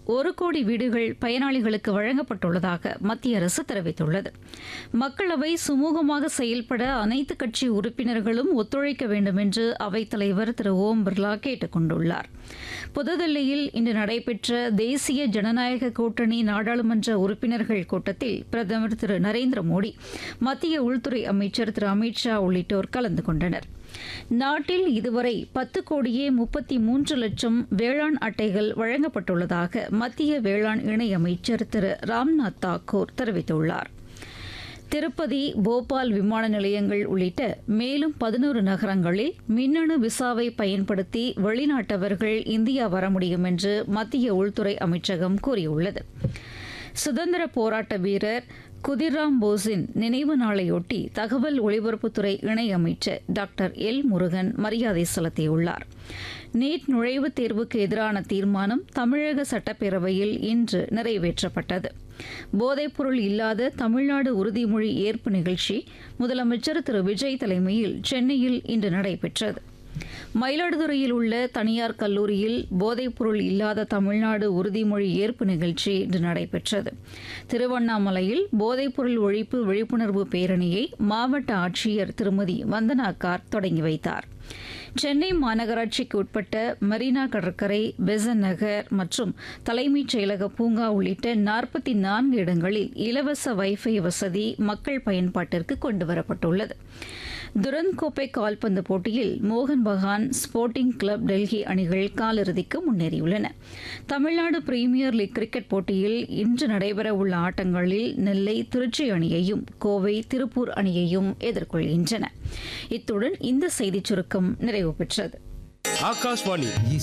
ஒரு கோடி வீடுகள் பயனாளிகளுக்கு வழங்கப்பட்டுள்ளதாக மத்திய அரசு தெரிவித்துள்ளது மக்களவை சுமூகமாக செயல்பட அனைத்து கட்சி உறுப்பினர்களும் ஒத்துழைக்க வேண்டும் என்று அவைத்தலைவர் திரு ஓம் பிர்லா கேட்டுக் கொண்டுள்ளார் புதுதில்லியில் இன்று நடைபெற்ற தேசிய ஜனநாயக கூட்டணி நாடாளுமன்ற உறுப்பினர்கள் கூட்டத்தில் பிரதமர் திரு நரேந்திர மோடி மத்திய உள்துறை அமைச்சர் திரு அமித்ஷா உள்ளிட்டோர் கலந்து கொண்டனர் நாட்டில் இதுவரை பத்து கோடியே முப்பத்தி மூன்று லட்சம் வேளாண் அட்டைகள் வழங்கப்பட்டுள்ளதாக மத்திய வேளாண் இணையமைச்சர் திரு ராம்நாத் தாக்கூர் தெரிவித்துள்ளார் திருப்பதி போபால் விமான நிலையங்கள் உள்ளிட்ட மேலும் பதினோரு நகரங்களில் மின்னணு விசாவை பயன்படுத்தி வெளிநாட்டவர்கள் இந்தியா வர முடியும் என்று மத்திய உள்துறை அமைச்சகம் கூறியுள்ளது சுதந்திர போராட்ட வீரர் குதிராம் போஸின் நினைவு நாளையொட்டி தகவல் ஒலிபரப்புத்துறை இணையமைச்சர் டாக்டர் எல் முருகன் மரியாதை செலுத்தியுள்ளார் நீட் நுழைவுத் தேர்வுக்கு எதிரான தீர்மானம் தமிழக சட்டப்பேரவையில் இன்று நிறைவேற்றப்பட்டது போதைப்பொருள் இல்லாத தமிழ்நாடு உறுதிமொழி ஏற்பு நிகழ்ச்சி முதலமைச்சர் திரு விஜய் தலைமையில் சென்னையில் இன்று நடைபெற்றது மயிலாடுதுறையில் உள்ள தனியார் கல்லூரியில் போதைப்பொருள் இல்லாத தமிழ்நாடு உறுதிமொழி ஏற்பு நிகழ்ச்சி இன்று நடைபெற்றது திருவண்ணாமலையில் போதைப்பொருள் ஒழிப்பு விழிப்புணர்வு பேரணியை மாவட்ட ஆட்சியர் திருமதி வந்தனா கார் தொடங்கி வைத்தார் சென்னை மாநகராட்சிக்கு உட்பட்ட மெரினா கடற்கரை பெசன் நகர் மற்றும் தலைமைச் செயலக பூங்கா உள்ளிட்ட நாற்பத்தி நான்கு இடங்களில் இலவச வைஃபை வசதி மக்கள் பயன்பாட்டிற்கு கொண்டுவரப்பட்டுள்ளது துரந்த் கோப்பை கால்பந்து போட்டியில் மோகன் பகான் ஸ்போர்ட்டிங் கிளப் டெல்லி அணிகள் காலிறுதிக்கு முன்னேறியுள்ளன தமிழ்நாடு பிரீமியர் லீக் கிரிக்கெட் போட்டியில் இன்று நடைபெறவுள்ள ஆட்டங்களில் நெல்லை திருச்சி அணியையும் கோவை திருப்பூர் அணியையும் எதிர்கொள்கின்றன இத்துடன் இந்த செய்திச் சுருக்கம் நிறைவு பெற்றது ஆகாஷ்வாணி